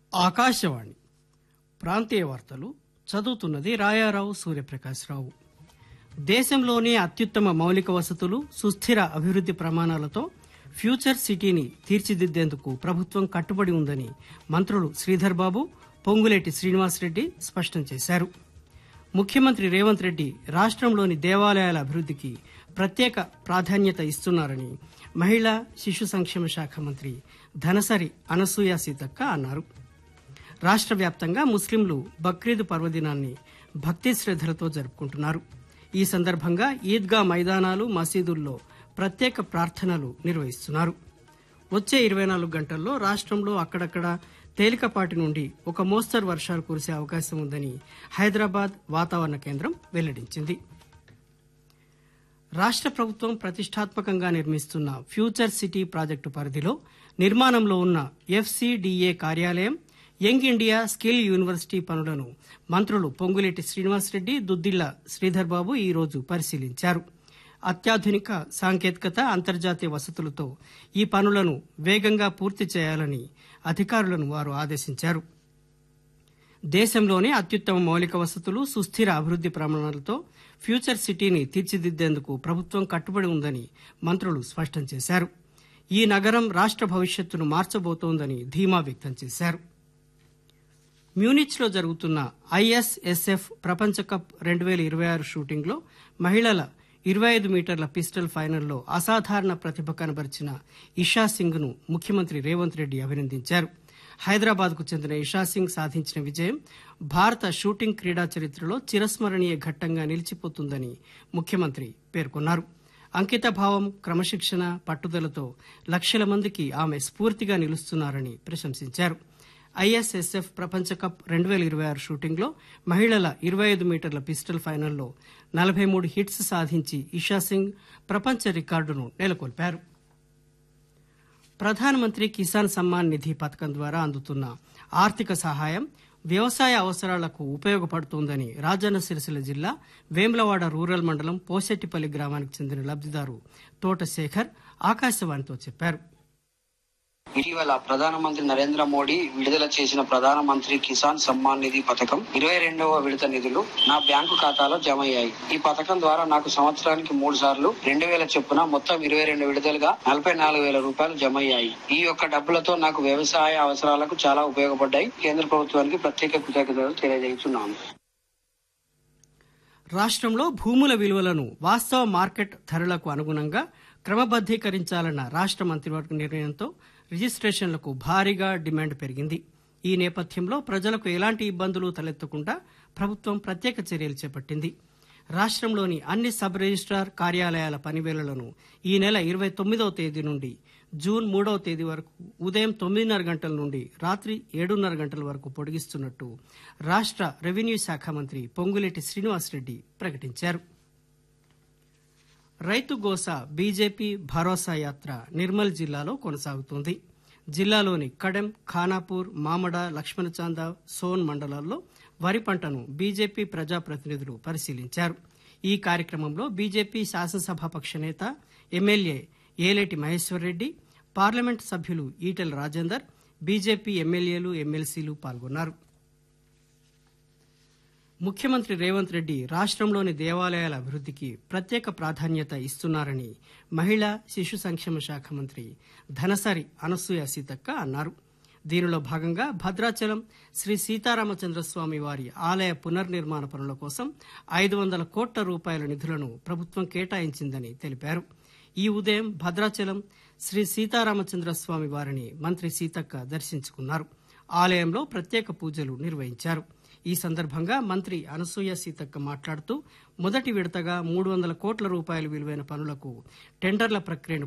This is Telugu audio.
ఆకాశవాణి ప్రాంతీయ వార్తలు చదువుతున్నది రాయారావు సూర్యప్రకాశ్రావు దేశంలోనే అత్యుత్తమ మౌలిక వసతులు సుస్థిర అభివృద్ది ప్రమాణాలతో ఫ్యూచర్ సిటీని తీర్చిదిద్దేందుకు ప్రభుత్వం కట్టుబడి ఉందని మంత్రులు శ్రీధర్ బాబు పొంగులేటి శ్రీనివాసరెడ్డి స్పష్టం చేశారు ముఖ్యమంత్రి రేవంత్ రెడ్డి రాష్ట్రంలోని దేవాలయాల అభివృద్దికి ప్రత్యేక ప్రాధాన్యత ఇస్తున్నారని మహిళా శిశు సంక్షేమ శాఖ మంత్రి ధనసరి అనసూయ సీతక్క అన్నారు రాష్ట్ర వ్యాప్తంగా ముస్లింలు బక్రీద్ పర్వదినాన్ని భక్తి శ్రద్దలతో జరుపుకుంటున్నారు ఈ సందర్భంగా ఈద్గా మైదానాలు మసీదుల్లో ప్రత్యేక ప్రార్థనలు నిర్వహిస్తున్నారు వచ్చే ఇరవై నాలుగు గంటల్లో రాష్ట్రంలో అక్కడక్కడ తేలికపాటి నుండి ఒక మోస్తరు వర్షాలు కురిసే అవకాశం ఉందని హైదరాబాద్ వాతావరణ కేంద్రం వెల్లడించింది రాష్ట్ర ప్రభుత్వం ప్రతిష్టాత్మకంగా నిర్మిస్తున్న ఫ్యూచర్ సిటీ ప్రాజెక్టు పరిధిలో నిర్మాణంలో ఉన్న ఎఫ్సిడిఏ కార్యాలయం యంగ్ ఇండియా స్కిల్ యూనివర్సిటీ పనులను మంత్రులు పొంగులేటి శ్రీనివాసరెడ్డి దుద్దిళ్ల శ్రీధర్ బాబు ఈ రోజు పరిశీలించారు అత్యాధునిక సాంకేతికత అంతర్జాతీయ వసతులతో ఈ పనులను వేగంగా పూర్తి చేయాలని అధికారులను వారు ఆదేశించారు దేశంలోనే అత్యుత్తమ మౌలిక వసతులు సుస్థిర అభివృద్ది ప్రమాణాలతో ఫ్యూచర్ సిటీని తీర్చిదిద్దేందుకు ప్రభుత్వం కట్టుబడి ఉందని మంత్రులు స్పష్టం చేశారు ఈ నగరం రాష్ట్ర భవిష్యత్తును మార్చబోతోందని ధీమా వ్యక్తం చేశారు మ్యూనిచ్ లో జరుగుతున్న ఐఎస్ఎస్ఎఫ్ ప్రపంచ కప్ రెండు వేల ఇరవై ఆరు షూటింగ్లో మహిళల ఇరవై ఐదు మీటర్ల పిస్టల్ ఫైనల్లో అసాధారణ ప్రతిభ కనబరిచిన ఇషా సింగ్ ను ముఖ్యమంత్రి రేవంత్ రెడ్డి అభినందించారు హైదరాబాద్ కు చెందిన ఇషా సింగ్ సాధించిన విజయం భారత షూటింగ్ క్రీడా చరిత్రలో చిరస్మరణీయ ఘట్టంగా నిలిచిపోతుందని ముఖ్యమంత్రి పేర్కొన్నారు అంకితభావం క్రమశిక్షణ పట్టుదలతో లక్షల మందికి ఆమె స్ఫూర్తిగా నిలుస్తున్నారని ప్రశంసించారు ఐఎస్ఎస్ఎఫ్ ప్రపంచ కప్ రెండు వేల ఇరవై ఆరు షూటింగ్లో మహిళల ఇరవై ఐదు మీటర్ల పిస్టల్ ఫైనల్లో నలభై మూడు హిట్స్ సాధించి ఇషా సింగ్ ప్రపంచ రికార్డును నెలకొల్పారు ప్రధానమంత్రి కిసాన్ సమ్మాన్ నిధి పథకం ద్వారా అందుతున్న ఆర్థిక సహాయం వ్యవసాయ అవసరాలకు ఉపయోగపడుతోందని రాజన్న సిరిసిల్ల జిల్లా వేములవాడ రూరల్ మండలం పోసెట్టిపల్లి గ్రామానికి చెందిన లబ్దిదారు తోట శేఖర్ ఆకాశవాణితో చెప్పారు ఇటీవల ప్రధానమంత్రి నరేంద్ర మోడీ విడుదల చేసిన ప్రధానమంత్రి కిసాన్ సమ్మాన్ నిధి పథకం ఇరవై రెండవ విడత నిధులు నా బ్యాంకు ఖాతాలో జమ అయ్యాయి ఈ పథకం ద్వారా నాకు సంవత్సరానికి మూడు సార్లు రెండు వేల చొప్పున మొత్తం ఇరవై రెండు విడుదలుగా నలభై నాలుగు వేల రూపాయలు జమ అయ్యాయి ఈ యొక్క డబ్బులతో నాకు వ్యవసాయ అవసరాలకు చాలా ఉపయోగపడ్డాయి కేంద్ర ప్రభుత్వానికి ప్రత్యేక కృతజ్ఞతలు తెలియజేస్తున్నాను రాష్ట్రంలో భూముల విలువలను వాస్తవ మార్కెట్ ధరలకు అనుగుణంగా క్రమబద్దీకరించాలన్న రాష్ట్ర మంత్రివర్గ నిర్ణయంతో రిజిస్ట్రేషన్లకు భారీగా డిమాండ్ పెరిగింది ఈ నేపథ్యంలో ప్రజలకు ఎలాంటి ఇబ్బందులు తలెత్తకుండా ప్రభుత్వం ప్రత్యేక చర్యలు చేపట్టింది రాష్ట్రంలోని అన్ని సబ్ రిజిస్ట్రార్ కార్యాలయాల పనివేళలను ఈ నెల ఇరవై తొమ్మిదవ తేదీ నుండి జూన్ మూడవ తేదీ వరకు ఉదయం తొమ్మిదిన్నర గంటల నుండి రాత్రి ఏడున్నర గంటల వరకు పొడిగిస్తున్నట్టు రాష్ట్ర రెవెన్యూ శాఖ మంత్రి పొంగులేటి శ్రీనివాసరెడ్డి ప్రకటించారు రైతు గోస బీజేపీ భరోసా యాత్ర నిర్మల్ జిల్లాలో కొనసాగుతోంది జిల్లాలోని కడెం ఖానాపూర్ మామడ లక్ష్మణచాంద సోన్ మండలాల్లో వరి పంటను బీజేపీ ప్రజాప్రతినిధులు పరిశీలించారు ఈ కార్యక్రమంలో బీజేపీ శాసనసభాపక్ష నేత ఎమ్మెల్యే ఏలేటి మహేశ్వర్రెడ్డి పార్లమెంట్ సభ్యులు ఈటెల రాజేందర్ బీజేపీ ఎమ్మెల్యేలు ఎమ్మెల్సీలు పాల్గొన్నారు ముఖ్యమంత్రి రేవంత్ రెడ్డి రాష్ట్రంలోని దేవాలయాల అభివృద్దికి ప్రత్యేక ప్రాధాన్యత ఇస్తున్నారని మహిళా శిశు సంక్షేమ శాఖ మంత్రి ధనసరి అనసూయ సీతక్క అన్నారు దీనిలో భాగంగా భద్రాచలం శ్రీ సీతారామచంద్రస్వామి వారి ఆలయ పునర్నిర్మాణ పనుల కోసం ఐదు వందల కోట్ల రూపాయల నిధులను ప్రభుత్వం కేటాయించిందని తెలిపారు ఈ ఉదయం భద్రాచలం శ్రీ సీతారామచంద్రస్వామి వారిని మంత్రి సీతక్క దర్శించుకున్నారు ఆలయంలో ప్రత్యేక పూజలు నిర్వహించారు ఈ సందర్భంగా మంత్రి అనసూయ సీతక్క మాట్లాడుతూ మొదటి విడతగా మూడు వందల కోట్ల రూపాయల విలువైన పనులకు టెండర్ల ప్రక్రియను